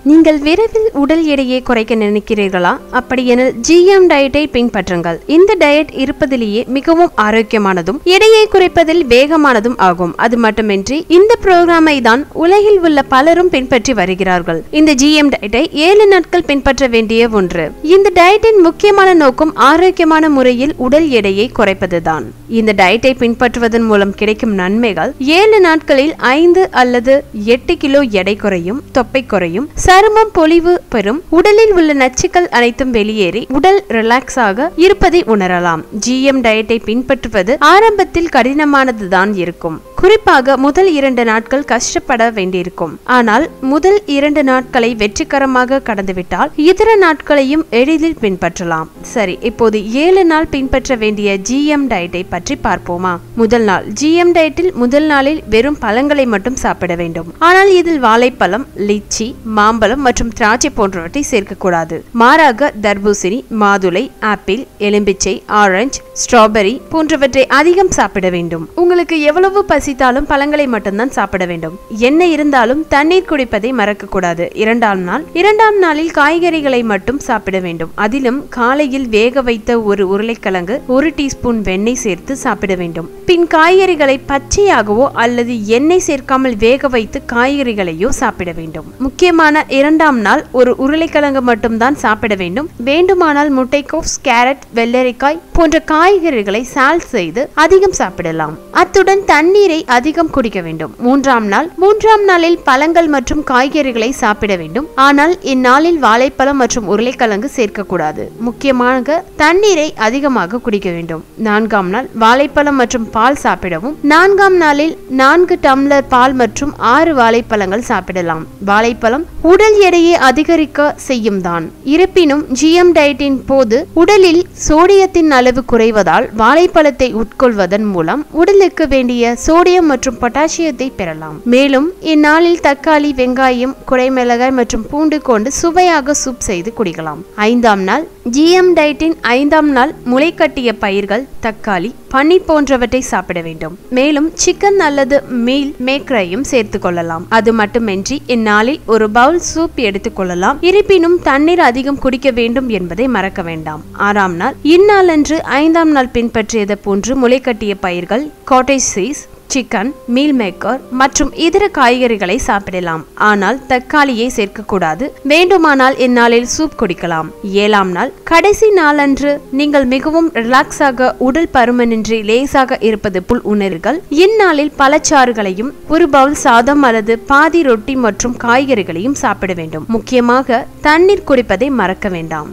நீங்கள் விரைவில் உடல் எடையை குறைக்க நினைக்கிறீர்களா அப்படியெனில் ஜிஎம் டயட்டை பின்பற்றுங்கள் இந்த டயட் இருப்பதிலேயே மிகவும் ஆரோக்கியமானதும் எடையை குறைப்பதில் வேகமானதும் ஆகும் அது மட்டுமின்றி இந்த புரோகிராமை தான் உலகில் உள்ள பலரும் பின்பற்றி வருகிறார்கள் இந்த ஜிஎம் டயட்டை ஏழு நாட்கள் பின்பற்ற வேண்டிய ஒன்று இந்த டயட்டின் முக்கியமான நோக்கம் ஆரோக்கியமான முறையில் உடல் எடையை குறைப்பதுதான் இந்த டயட்டை பின்பற்றுவதன் மூலம் கிடைக்கும் நன்மைகள் ஏழு நாட்களில் ஐந்து அல்லது எட்டு கிலோ எடை குறையும் தொப்பை குறையும் சருமம் பொலிவு பெறும் உடலில் உள்ள நச்சுக்கள் அனைத்தும் வெளியேறி உடல் ரிலாக்ஸ் ஆக இருப்பதை உணரலாம் ஜிஎம் டயட்டை பின்பற்றுவது ஆரம்பத்தில் கடினமானதுதான் இருக்கும் குறிப்பாக முதல் இரண்டு நாட்கள் கஷ்டப்பட வேண்டியிருக்கும் ஆனால் முதல் இரண்டு நாட்களை வெற்றிகரமாக கடந்துவிட்டால் இதர நாட்களையும் எளிதில் பின்பற்றலாம் சரி இப்போது ஏழு நாள் பின்பற்ற வேண்டிய ஜிஎம் டயட்டை பற்றி பார்ப்போமா முதல் நாள் ஜிஎம் டயட்டில் முதல் நாளில் வெறும் பழங்களை மட்டும் சாப்பிட வேண்டும் ஆனால் இதில் வாழைப்பழம் லிச்சி மாம்பழம் மற்றும் திராட்சை போன்றவற்றை சேர்க்கக்கூடாது மாறாக தர்பூசணி மாதுளை ஆப்பிள் எலும்பிச்சை ஆரஞ்சு ஸ்ட்ராபெரி போன்றவற்றை அதிகம் சாப்பிட வேண்டும் உங்களுக்கு எவ்வளவு பசித்தாலும் பழங்களை மட்டும்தான் சாப்பிட வேண்டும் என்ன இருந்தாலும் தண்ணீர் குடிப்பதை மறக்க கூடாது இரண்டாம் நாள் இரண்டாம் நாளில் காய்கறிகளை மட்டும் சாப்பிட வேண்டும் அதிலும் காலையில் வேக வைத்த ஒரு உருளைக்கிழங்கு ஒரு டீஸ்பூன் வெண்ணெய் சேர்த்து சாப்பிட வேண்டும் பின் காய்கறிகளை பச்சையாகவோ அல்லது எண்ணெய் சேர்க்காமல் வேக வைத்து காய்கறிகளையோ சாப்பிட வேண்டும் முக்கியமான இரண்டாம் நாள் ஒரு உருளைக்கிழங்கு மட்டும்தான் சாப்பிட வேண்டும் வேண்டுமானால் முட்டைக்கோஸ் கேரட் வெள்ளரிக்காய் போன்ற காய்கறிகளை சால் செய்து அதிகம் சாப்பிடலாம் அத்துடன் தண்ணீரை அதிகம் குடிக்க வேண்டும் மூன்றாம் நாள் மூன்றாம் நாளில் பழங்கள் மற்றும் காய்கறிகளை சாப்பிட வேண்டும் ஆனால் இந்நாளில் வாழைப்பழம் மற்றும் உருளைக்கிழங்கு சேர்க்கக்கூடாது முக்கியமாக தண்ணீரை அதிகமாக குடிக்க வேண்டும் நான்காம் நாள் வாழைப்பழம் மற்றும் பால் சாப்பிடவும் நான்காம் நாளில் நான்கு டம்ளர் பால் மற்றும் ஆறு வாழைப்பழங்கள் சாப்பிடலாம் வாழைப்பழம் உடல் எடையை அதிகரிக்க செய்யும் தான் இருப்பினும் ஜிஎம் டயட்டின் போது உடலில் சோடியத்தின் அளவு குறைவதால் வாழைப்பழத்தை உட்கொள்வதன் மூலம் உடலுக்கு வேண்டிய சோடியம் மற்றும் பொட்டாசியத்தை பெறலாம் மேலும் இந்நாளில் தக்காளி வெங்காயம் குறைமிளகாய் மற்றும் பூண்டு கொண்டு சுவையாக சூப் செய்து குடிக்கலாம் ஐந்தாம் நாள் ஜிஎம் டயட்டின் ஐந்தாம் நாள் முளைக்கட்டிய பயிர்கள் தக்காளி பன்னீர் போன்றவற்றை சாப்பிட வேண்டும் மேலும் சிக்கன் அல்லது மீல் மேக்கரையும் சேர்த்து கொள்ளலாம் அது மட்டுமின்றி இந்நாளில் ஒரு பவுல் சூப் எடுத்துக்கொள்ளலாம் இருப்பினும் தண்ணீர் அதிகம் குடிக்க வேண்டும் என்பதை மறக்க வேண்டாம் ஆறாம் நாள் இந்நாளன்று ஐந்தாம் நாள் பின்பற்றியது போன்று முளைக்கட்டிய பயிர்கள் cottage cheese chicken meal maker மற்றும் இதர காய்கறிகளை சாப்பிடலாம் ஆனால் தக்காளியை சேர்க்கக்கூடாது வேண்டுமானால் இந்நாளில் சூப் குடிக்கலாம் ஏழாம் நாள் கடைசி நாளன்று நீங்கள் மிகவும் ரிலாக்ஸாக உடல் பருமனின்றி லேசாக இருப்பது போல் உணர்கள் இந்நாளில் பழச்சாறுகளையும் ஒரு பவுல் சாதம் அல்லது பாதி ரொட்டி மற்றும் காய்கறிகளையும் சாப்பிட வேண்டும் முக்கியமாக தண்ணீர் குடிப்பதை மறக்க வேண்டாம்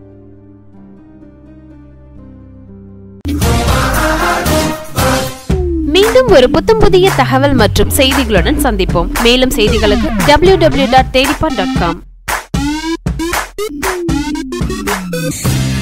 மீண்டும் ஒரு புத்தம் புதிய தகவல் மற்றும் செய்திகளுடன் சந்திப்போம் மேலும் செய்திகளுக்கு டபிள்யூ டபிள்யூ டாட் தேடிப்பான் டாட் காம்